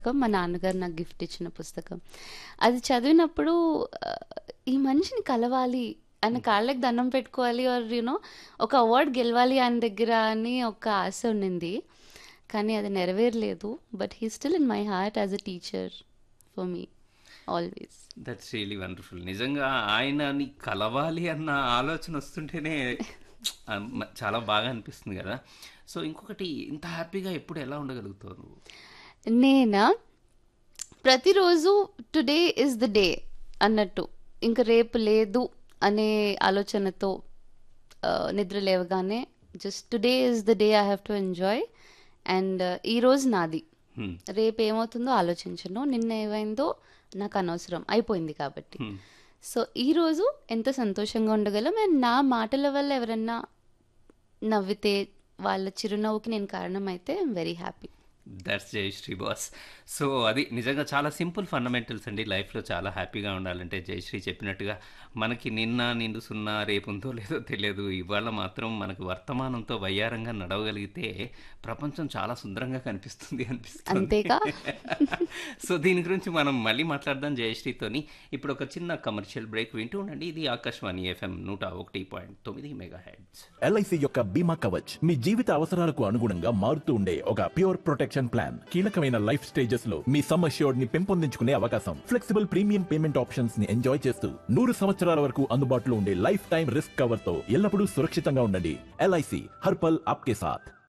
మా నాన్నగారు నాకు గిఫ్ట్ ఇచ్చిన పుస్తకం. అది చదివినప్పుడు ఆహ్, ఈ మనిషిని కలవాలి, ఆయన కాళ్ళకి దండం పెట్టుకోవాలి ఆర్ యూ నో ఒక అవార్డ్ గెలవాలి ఆయన దగ్గర అని ఒక ఆశ ఉండింది. కానీ అది నెరవేరలేదు. But he still in my heart as a teacher for me always. That's really wonderful. నిజంగా ఆయనని కలవాలి అన్న ఆలోచన వస్తుంటేనే ఆహ్, మ చాలా బాగా అనిపిస్తుంది గదా! సో, ఇంకొకటి ఇంత హ్యాపీగా ఎప్పుడు ఎలా ఉండగలుగుతావు నువ్వు? నేనా? ప్రతిరోజు టుడే ఈస్ ద డే అన్నట్టు. ఇంక రేపు లేదు అనే ఆలోచనతో ఆహ్, నిద్ర లేవగానే just today is the day I have to enjoy and ఈరోజు నాది. హ్మ్. రేపు ఏమవుతుందో ఆలోచించను. నిన్న ఏమైందో నాకు అనవసరం. అయిపోయింది కాబట్టి. హ్మ్. సో, ఈరోజు ఎంత సంతోషంగా ఉండగలం అండ్ నా మాటల వల్ల ఎవరన్నా నవ్వితే వాళ్ళ చిరునవ్వుకి నేను కారణమైతే I am very happy. That's Jayashree boss. So, అది నిజంగా చాలా సింపుల్ ఫండమెంటల్స్ అండి. లైఫ్‌లో చాలా హ్యాపీగా ఉండాలంటే జయశ్రీ చెప్పినట్టుగా మనకి నిన్న నిండు సున్నా రేపుందో లేదో తెలియదు. ఇవాళ మాత్రం మనకు వర్తమానంతో వయ్యారంగా నడవగలిగితే ప్రపంచం చాలా సుందరంగా కనిపిస్తుంది అనిపిస్తుంది. అంతేగా? సో, దీని గురించి మనం మళ్ళీ మాట్లాడదాం జయశ్రీతోని. ఇప్పుడు ఒక చిన్న కమర్షియల్ బ్రేక్ వింటూ ఉండండి. ఇది ఆకాశవాణి ఎఫ్ఎం 101.9 మెగాహెర్ట్జ్. ఎల్ఐసి యొక్క బీమా కవచ్ మీ జీవిత అవసరాలకు అనుగుణంగా మారుతూ ఉండే ఒక ప్యూర్ ప్రొటెక్షన్ ప్లాన్ కీలకమైన లైఫ్ స్టేజెస్ లో మీ సమ్ అష్యూర్డ్ ని పెంపొందించుకునే అవకాశం ఫ్లెక్సిబుల్ ప్రీమియం పేమెంట్ ఆప్షన్స్ ని ఎంజాయ్ చేస్తూ నూరు సంవత్సరాల వరకు అందుబాటులో ఉండే లైఫ్ టైం రిస్క్ కవర్ తో ఎల్లప్పుడూ సురక్షితంగా ఉండండి ఎల్ఐసి హర్పల్ ఆప్కే సాథ్